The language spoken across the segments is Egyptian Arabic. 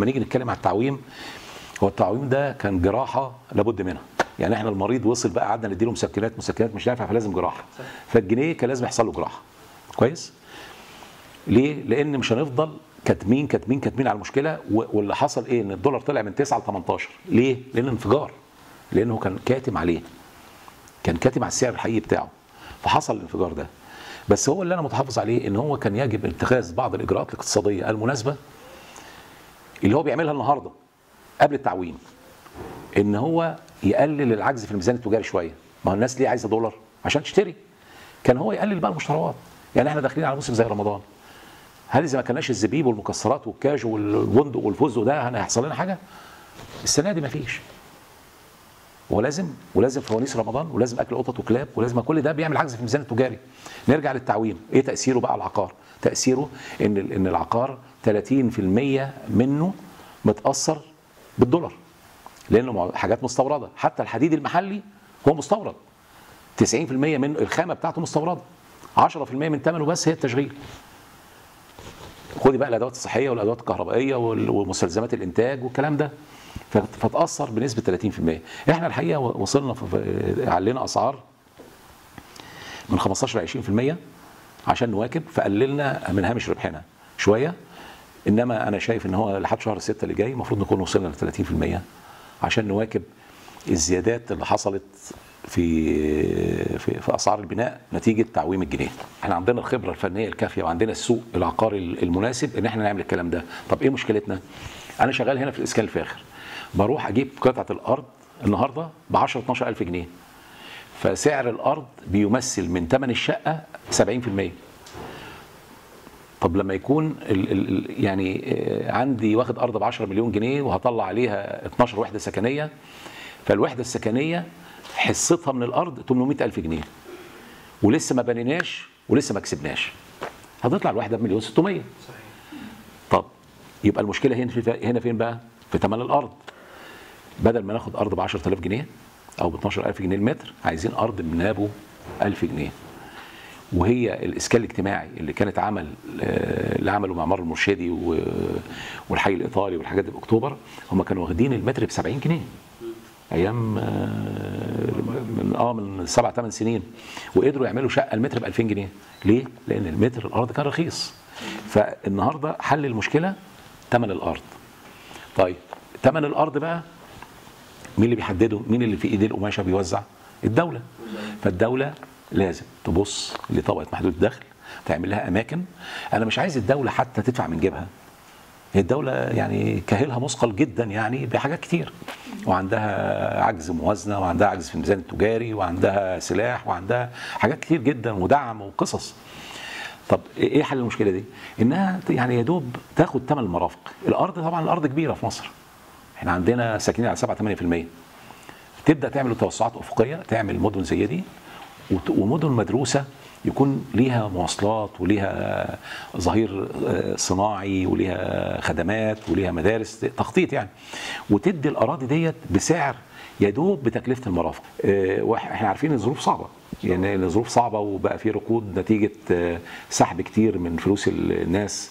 لما نيجي نتكلم على التعويم هو التعويم ده كان جراحه لابد منها يعني احنا المريض وصل بقى قعدنا نديله مسكنات مسكنات مش نافع فلازم جراحه فالجنيه كان لازم يحصل له جراحه كويس ليه لان مش هنفضل كاتمين كاتمين كاتمين على المشكله و- واللي حصل ايه ان الدولار طلع من 9 ل 18 ليه لان انفجار لانه كان كاتم عليه كان كاتم على السعر الحقيقي بتاعه فحصل الانفجار ده بس هو اللي انا متحفظ عليه ان هو كان يجب اتخاذ بعض الاجراءات الاقتصاديه المناسبه اللي هو بيعملها النهارده قبل التعويم ان هو يقلل العجز في الميزان التجاري شويه ما هو الناس ليه عايزه دولار عشان تشتري كان هو يقلل بقى المشتريات يعني احنا داخلين على موسم زي رمضان هل اذا ما كناش الزبيب والمكسرات والكاجو والبندق والفستق ده هيحصل لنا حاجه السنه دي ما فيش ولازم ولازم فوانيس رمضان ولازم اكل قطط وكلاب ولازم كل ده بيعمل عجز في الميزان التجاري نرجع للتعويم ايه تاثيره بقى على العقار تاثيره ان ال- ان العقار 30% منه متاثر بالدولار لانه مع- حاجات مستورده حتى الحديد المحلي هو مستورد 90% منه الخامه بتاعته مستورده 10% من ثمنه بس هي التشغيل خدي بقى الادوات الصحيه والادوات الكهربائيه وال- ومستلزمات الانتاج والكلام ده ف- فتاثر بنسبه 30% احنا الحقيقه و- وصلنا في- في- علينا اسعار من 15 ل 20% عشان نواكب فقللنا من هامش ربحنا شويه انما انا شايف ان هو لحد شهر 6 اللي جاي المفروض نكون وصلنا ل 30% عشان نواكب الزيادات اللي حصلت في في, في اسعار البناء نتيجه تعويم الجنيه. احنا عندنا الخبره الفنيه الكافيه وعندنا السوق العقاري المناسب ان احنا نعمل الكلام ده. طب ايه مشكلتنا؟ انا شغال هنا في الاسكان الفاخر. بروح اجيب قطعه الارض النهارده ب 10 12000 جنيه. فسعر الارض بيمثل من ثمن الشقه 70%. طب لما يكون ال ال يعني آه، عندي واخد ارض ب 10 مليون جنيه وهطلع عليها 12 وحده سكنيه فالوحده السكنيه حصتها من الارض 800 الف جنيه ولسه ما بنيناش ولسه ما كسبناش هتطلع الوحده بمليون 600 طب يبقى المشكله هنا في هنا فين بقى في ثمن الارض بدل ما ناخد ارض ب 10000 جنيه او ب 12000 جنيه المتر عايزين ارض بنابه 1000 جنيه وهي الاسكان الاجتماعي اللي كانت عمل آه، اللي عمله معمار المرشدي و- والحي الايطالي والحاجات دي باكتوبر هم كانوا واخدين المتر ب 70 جنيه ايام آه، من اه من سبع ثمان سنين وقدروا يعملوا شقه المتر ب 2000 جنيه ليه؟ لان المتر الارض كان رخيص فالنهارده حل المشكله ثمن الارض طيب ثمن الارض بقى مين اللي بيحدده؟ مين اللي في ايديه القماشه بيوزع؟ الدوله. فالدوله لازم تبص لطبقه محدود الدخل تعمل لها اماكن انا مش عايز الدوله حتى تدفع من جيبها. هي الدوله يعني كاهلها مثقل جدا يعني بحاجات كتير وعندها عجز موازنه وعندها عجز في الميزان التجاري وعندها سلاح وعندها حاجات كتير جدا ودعم وقصص. طب ايه حل المشكله دي؟ انها يعني يا دوب تاخد ثمن المرافق، الارض طبعا الارض كبيره في مصر. احنا عندنا ساكنين على 7 8% تبدا تعمل توسعات افقيه تعمل مدن زي دي وت- ومدن مدروسه يكون ليها مواصلات وليها ظهير آه، صناعي وليها خدمات وليها مدارس تخطيط يعني وتدي الاراضي ديت بسعر يدوب بتكلفه المرافق آه، وإح- احنا عارفين ان الظروف صعبه يعني الظروف صعبه وبقى في ركود نتيجه آه، سحب كتير من فلوس الناس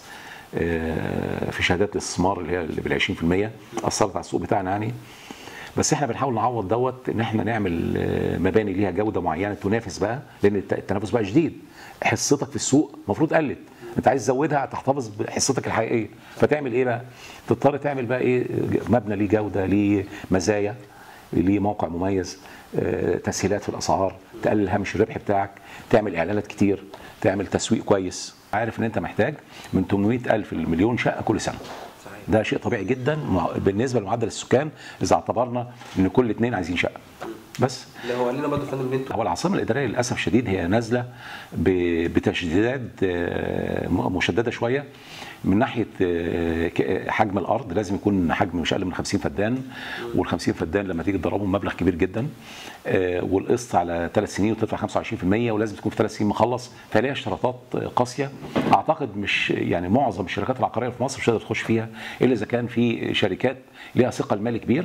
آه، في شهادات الاستثمار اللي هي اللي بال 20% اثرت على السوق بتاعنا يعني بس احنا بنحاول نعوض دوت ان احنا نعمل آه، مباني ليها جوده معينه تنافس بقى لان الت- التنافس بقى شديد حصتك في السوق المفروض قلت انت عايز تزودها تحتفظ بحصتك الحقيقيه فتعمل ايه بقى؟ تضطر تعمل بقى ايه مبنى ليه جوده ليه مزايا ليه موقع مميز آه، تسهيلات في الاسعار تقلل هامش الربح بتاعك تعمل اعلانات كتير تعمل تسويق كويس عارف ان انت محتاج من 800 الف لمليون شقه كل سنه صحيح. ده شيء طبيعي جدا مع- بالنسبه لمعدل السكان اذا اعتبرنا ان كل اثنين عايزين شقه بس لا هو قال لنا برضه يا فندم ان انتوا هو العاصمه الاداريه للاسف الشديد هي نازله ب- بتشديدات آه، م- مشدده شويه من ناحيه آه، ك- حجم الارض لازم يكون حجم مش اقل من 50 فدان وال 50 فدان لما تيجي تضربهم مبلغ كبير جدا آه، والقسط على ثلاث سنين وتدفع 25% ولازم تكون في ثلاث سنين مخلص فليها اشتراطات قاسيه اعتقد مش يعني معظم الشركات العقاريه في مصر مش هتقدر تخش فيها الا اذا كان في شركات ليها ثقل مالي كبير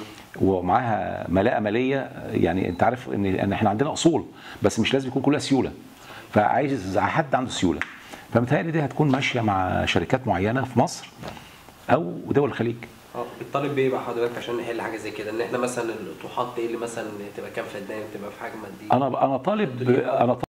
ومعاها ملاءه ماليه يعني انت عارف ان ان احنا عندنا اصول بس مش لازم يكون كلها سيوله فعايز حد عنده سيوله فمتهيألي دي هتكون ماشيه مع شركات معينه في مصر او دول الخليج اه بتطالب بايه بقى حضرتك عشان نحل حاجه زي كده ان احنا مثلا الاطروحات تقل مثلا تبقى كام فدان تبقى في حجم قد ايه انا انا طالب انا